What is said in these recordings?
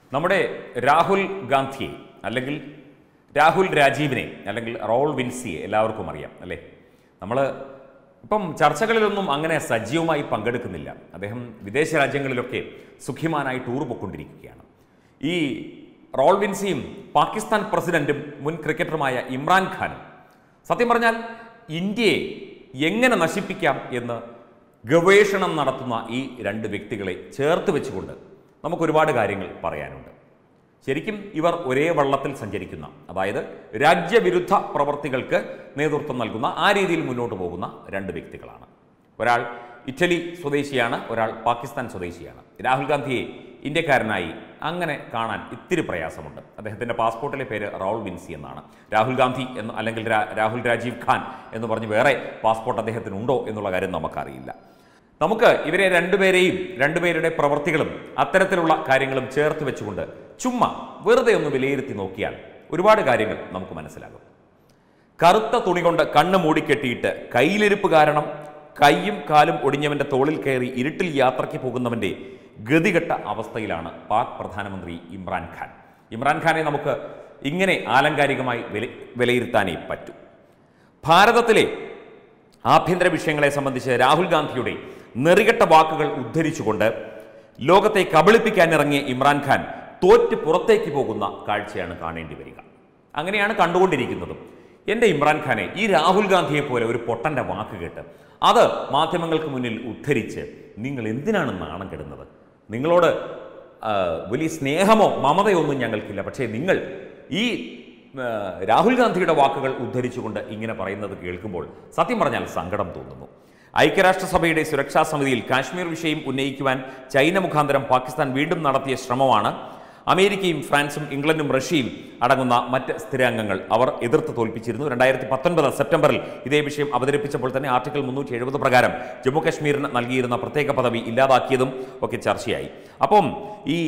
നമ്മുടെ രാഹുൽ ഗാന്ധിയെ അല്ലെങ്കിൽ രാഹുൽ രാജീവിനെ അല്ലെങ്കിൽ റോൾ വിൻസിയെ എല്ലാവർക്കും അറിയാം അല്ലേ നമ്മൾ ഇപ്പം ചർച്ചകളിലൊന്നും അങ്ങനെ സജീവമായി പങ്കെടുക്കുന്നില്ല അദ്ദേഹം വിദേശ രാജ്യങ്ങളിലൊക്കെ സുഖിമാനായി ടൂർ പോയിക്കൊണ്ടിരിക്കുകയാണ് ഈ റോൾ വിൻസിയും പാകിസ്ഥാൻ പ്രസിഡന്റും മുൻ ക്രിക്കറ്ററുമായ ഇമ്രാൻഖാനും സത്യം പറഞ്ഞാൽ ഇന്ത്യയെ എങ്ങനെ നശിപ്പിക്കാം എന്ന് ഗവേഷണം നടത്തുന്ന ഈ രണ്ട് വ്യക്തികളെ ചേർത്ത് വെച്ചുകൊണ്ട് നമുക്ക് ഒരുപാട് കാര്യങ്ങൾ പറയാനുണ്ട് ശരിക്കും ഇവർ ഒരേ വള്ളത്തിൽ സഞ്ചരിക്കുന്ന അതായത് രാജ്യവിരുദ്ധ പ്രവർത്തികൾക്ക് നേതൃത്വം നൽകുന്ന ആ രീതിയിൽ മുന്നോട്ട് പോകുന്ന രണ്ട് വ്യക്തികളാണ് ഒരാൾ ഇറ്റലി സ്വദേശിയാണ് ഒരാൾ പാകിസ്ഥാൻ സ്വദേശിയാണ് രാഹുൽ ഗാന്ധിയെ ഇന്ത്യക്കാരനായി അങ്ങനെ കാണാൻ ഇത്തിരി പ്രയാസമുണ്ട് അദ്ദേഹത്തിൻ്റെ പാസ്പോർട്ടിലെ പേര് റൗൾ വിൻസി എന്നാണ് രാഹുൽ ഗാന്ധി എന്ന് അല്ലെങ്കിൽ രാ- രാഹുൽ രാജീവ് ഖാൻ എന്ന് പറഞ്ഞ് വേറെ പാസ്പോർട്ട് അദ്ദേഹത്തിനുണ്ടോ എന്നുള്ള കാര്യം നമുക്കറിയില്ല നമുക്ക് ഇവരെ രണ്ടുപേരെയും രണ്ടുപേരുടെ പ്രവർത്തികളും അത്തരത്തിലുള്ള കാര്യങ്ങളും ചേർത്ത് വെച്ചുകൊണ്ട് ചുമ്മാ വെറുതെ ഒന്ന് വിലയിരുത്തി നോക്കിയാൽ ഒരുപാട് കാര്യങ്ങൾ നമുക്ക് മനസ്സിലാകും കറുത്ത തുണി കൊണ്ട് കണ്ണ് മൂടിക്കെട്ടിയിട്ട് കയ്യിലിരിപ്പ് കാരണം കൈയും കാലും ഒടിഞ്ഞവന്റെ തോളിൽ കയറി ഇരുട്ടിൽ യാത്രയ്ക്ക് പോകുന്നവന്റെ ഗതികെട്ട അവസ്ഥയിലാണ് പാക് പ്രധാനമന്ത്രി ഇമ്രാൻഖാൻ ഇമ്രാൻഖാനെ നമുക്ക് ഇങ്ങനെ ആലങ്കാരികമായി വില വിലയിരുത്താനേ പറ്റൂ ഭാരതത്തിലെ ആഭ്യന്തര വിഷയങ്ങളെ സംബന്ധിച്ച് രാഹുൽ ഗാന്ധിയുടെ നെറികെട്ട വാക്കുകൾ ഉദ്ധരിച്ചുകൊണ്ട് ലോകത്തെ കബളിപ്പിക്കാൻ ഇറങ്ങിയ ഇമ്രാൻഖാൻ തോറ്റ് പുറത്തേക്ക് പോകുന്ന കാഴ്ചയാണ് കാണേണ്ടി വരിക അങ്ങനെയാണ് കണ്ടുകൊണ്ടിരിക്കുന്നത് എൻ്റെ ഇമ്രാൻഖാനെ ഈ രാഹുൽ ഗാന്ധിയെ പോലെ ഒരു പൊട്ടൻ്റെ വാക്ക് കേട്ട് അത് മാധ്യമങ്ങൾക്ക് മുന്നിൽ ഉദ്ധരിച്ച് നിങ്ങൾ എന്തിനാണ് നാണം കെടുന്നത് നിങ്ങളോട് ആ, വലിയ സ്നേഹമോ മമതയോ ഒന്നും ഞങ്ങൾക്കില്ല പക്ഷേ നിങ്ങൾ ഈ ആ, രാഹുൽ ഗാന്ധിയുടെ വാക്കുകൾ ഉദ്ധരിച്ചുകൊണ്ട് ഇങ്ങനെ പറയുന്നത് കേൾക്കുമ്പോൾ സത്യം പറഞ്ഞാൽ സങ്കടം തോന്നുന്നു ഐക്യരാഷ്ട്രസഭയുടെ സുരക്ഷാ സമിതിയിൽ കാശ്മീർ വിഷയം ഉന്നയിക്കുവാൻ ചൈന മുഖാന്തരം പാകിസ്ഥാൻ വീണ്ടും നടത്തിയ ശ്രമമാണ് അമേരിക്കയും ഫ്രാൻസും ഇംഗ്ലണ്ടും റഷ്യയും അടങ്ങുന്ന മറ്റ് സ്ഥിരാംഗങ്ങൾ അവർ എതിർത്ത് തോൽപ്പിച്ചിരുന്നു രണ്ടായിരത്തി പത്തൊൻപത് സെപ്റ്റംബറിൽ ഇതേ വിഷയം അവതരിപ്പിച്ചപ്പോൾ തന്നെ ആർട്ടിക്കിൾ മുന്നൂറ്റി എഴുപത് പ്രകാരം ജമ്മു കാശ്മീരിന് നൽകിയിരുന്ന പ്രത്യേക പദവി ഇല്ലാതാക്കിയതും ഒക്കെ ചർച്ചയായി അപ്പം ഈ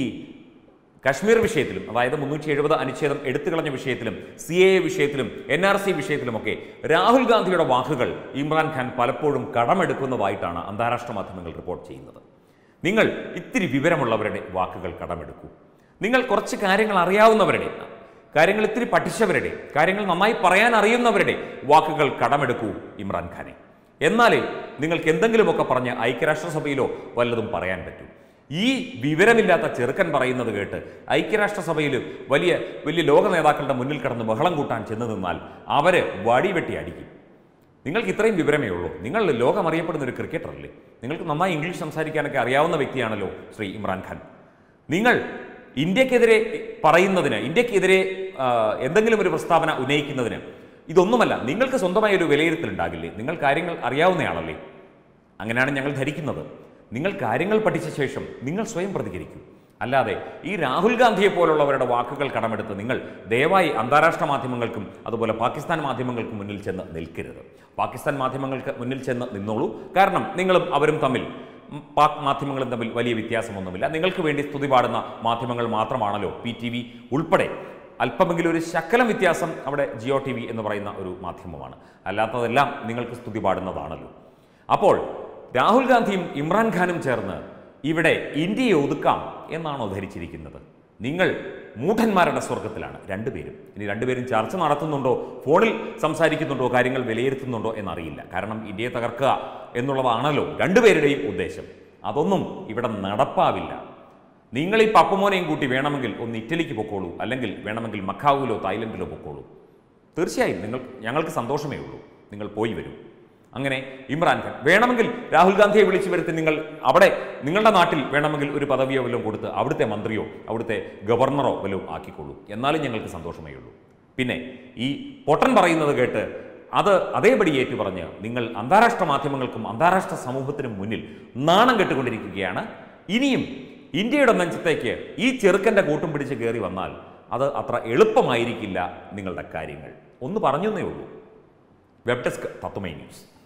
കശ്മീർ വിഷയത്തിലും അതായത് മുന്നൂറ്റി എഴുപത് അനുച്ഛേദം എടുത്തുകളഞ്ഞ വിഷയത്തിലും സി എ വിഷയത്തിലും എൻ ആർ സി വിഷയത്തിലുമൊക്കെ രാഹുൽ ഗാന്ധിയുടെ വാക്കുകൾ ഇമ്രാൻഖാൻ പലപ്പോഴും കടമെടുക്കുന്നതായിട്ടാണ് അന്താരാഷ്ട്ര മാധ്യമങ്ങൾ റിപ്പോർട്ട് ചെയ്യുന്നത് നിങ്ങൾ ഇത്തിരി വിവരമുള്ളവരുടെ വാക്കുകൾ കടമെടുക്കൂ നിങ്ങൾ കുറച്ച് കാര്യങ്ങൾ അറിയാവുന്നവരുടെ കാര്യങ്ങൾ ഇത്തിരി പഠിച്ചവരുടെ കാര്യങ്ങൾ നന്നായി പറയാൻ അറിയുന്നവരുടെ വാക്കുകൾ കടമെടുക്കൂ ഇമ്രാൻഖാനെ എന്നാലേ നിങ്ങൾക്ക് എന്തെങ്കിലുമൊക്കെ പറഞ്ഞ് ഐക്യരാഷ്ട്രസഭയിലോ വല്ലതും പറയാൻ പറ്റൂ ഈ വിവരമില്ലാത്ത ചെറുക്കൻ പറയുന്നത് കേട്ട് ഐക്യരാഷ്ട്രസഭയിൽ വലിയ വലിയ ലോക നേതാക്കളുടെ മുന്നിൽ കിടന്ന് ബഹളം കൂട്ടാൻ ചെന്ന് നിന്നാൽ അവര് വടിവെട്ടി അടിക്കും നിങ്ങൾക്ക് ഇത്രയും വിവരമേ ഉള്ളൂ നിങ്ങൾ ലോകം അറിയപ്പെടുന്ന ഒരു ക്രിക്കറ്ററല്ലേ നിങ്ങൾക്ക് നന്നായി ഇംഗ്ലീഷ് സംസാരിക്കാനൊക്കെ അറിയാവുന്ന വ്യക്തിയാണല്ലോ ശ്രീ ഇമ്രാൻഖാൻ നിങ്ങൾ ഇന്ത്യക്കെതിരെ പറയുന്നതിന് ഇന്ത്യക്കെതിരെ ആ, എന്തെങ്കിലും ഒരു പ്രസ്താവന ഉന്നയിക്കുന്നതിന് ഇതൊന്നുമല്ല നിങ്ങൾക്ക് സ്വന്തമായ ഒരു വിലയിരുത്തൽ ഉണ്ടാകില്ലേ നിങ്ങൾ കാര്യങ്ങൾ അറിയാവുന്നയാളല്ലേ അങ്ങനെയാണ് ഞങ്ങൾ ധരിക്കുന്നത് നിങ്ങൾ കാര്യങ്ങൾ പഠിച്ച ശേഷം നിങ്ങൾ സ്വയം പ്രതികരിക്കൂ അല്ലാതെ ഈ രാഹുൽ ഗാന്ധിയെ പോലുള്ളവരുടെ വാക്കുകൾ കടമെടുത്ത് നിങ്ങൾ ദയവായി അന്താരാഷ്ട്ര മാധ്യമങ്ങൾക്കും അതുപോലെ പാകിസ്ഥാൻ മാധ്യമങ്ങൾക്കും മുന്നിൽ ചെന്ന് നിൽക്കരുത് പാകിസ്ഥാൻ മാധ്യമങ്ങൾക്ക് മുന്നിൽ ചെന്ന് നിന്നോളൂ കാരണം നിങ്ങളും അവരും തമ്മിൽ ഉം, പാക് മാധ്യമങ്ങളും തമ്മിൽ വലിയ വ്യത്യാസമൊന്നുമില്ല നിങ്ങൾക്ക് വേണ്ടി സ്തുതി പാടുന്ന മാധ്യമങ്ങൾ മാത്രമാണല്ലോ പി ടി വി ഉൾപ്പെടെ അല്പമെങ്കിലും ഒരു ശക്കലം വ്യത്യാസം അവിടെ ജിയോ ടി വി എന്ന് പറയുന്ന ഒരു മാധ്യമമാണ് അല്ലാത്തതെല്ലാം നിങ്ങൾക്ക് സ്തുതി പാടുന്നതാണല്ലോ അപ്പോൾ രാഹുൽ ഗാന്ധിയും ഇമ്രാൻഖാനും ചേർന്ന് ഇവിടെ ഇന്ത്യയെ ഒതുക്കാം എന്നാണോ ധരിച്ചിരിക്കുന്നത് നിങ്ങൾ മൂഢന്മാരുടെ സ്വർഗത്തിലാണ് രണ്ടുപേരും ഇനി രണ്ടുപേരും ചർച്ച നടത്തുന്നുണ്ടോ ഫോണിൽ സംസാരിക്കുന്നുണ്ടോ കാര്യങ്ങൾ വിലയിരുത്തുന്നുണ്ടോ എന്നറിയില്ല കാരണം ഇന്ത്യയെ തകർക്കുക എന്നുള്ളതാണല്ലോ രണ്ടുപേരുടെയും ഉദ്ദേശം അതൊന്നും ഇവിടെ നടപ്പാവില്ല നിങ്ങൾ ഈ പപ്പമോനെയും കൂട്ടി വേണമെങ്കിൽ ഒന്ന് ഇറ്റലിക്ക് പൊക്കോളൂ അല്ലെങ്കിൽ വേണമെങ്കിൽ മക്കാവുവിലോ തായ്ലൻഡിലോ പൊക്കോളൂ തീർച്ചയായും നിങ്ങൾ ഞങ്ങൾക്ക് സന്തോഷമേ ഉള്ളൂ നിങ്ങൾ പോയി വരൂ അങ്ങനെ ഇമ്രാൻഖാൻ വേണമെങ്കിൽ രാഹുൽ ഗാന്ധിയെ വിളിച്ചു വരുത്തി നിങ്ങൾ അവിടെ നിങ്ങളുടെ നാട്ടിൽ വേണമെങ്കിൽ ഒരു പദവിയോ വല്ലതും കൊടുത്ത് അവിടുത്തെ മന്ത്രിയോ അവിടുത്തെ ഗവർണറോ വല്ലതും ആക്കിക്കൊള്ളൂ എന്നാലും ഞങ്ങൾക്ക് സന്തോഷമേ ഉള്ളൂ പിന്നെ ഈ പൊട്ടൻ പറയുന്നത് കേട്ട് അത് അതേപടി ഏറ്റു പറഞ്ഞ് നിങ്ങൾ അന്താരാഷ്ട്ര മാധ്യമങ്ങൾക്കും അന്താരാഷ്ട്ര സമൂഹത്തിനും മുന്നിൽ നാണം കെട്ടുകൊണ്ടിരിക്കുകയാണ് ഇനിയും ഇന്ത്യയുടെ നെഞ്ചത്തേക്ക് ഈ ചെറുക്കൻ്റെ കൂട്ടും പിടിച്ച് കയറി വന്നാൽ അത് അത്ര എളുപ്പമായിരിക്കില്ല നിങ്ങളുടെ കാര്യങ്ങൾ ഒന്ന് പറഞ്ഞേ ഉള്ളൂ വെബ് ഡെസ്ക് തത്വമൈ ന്യൂസ്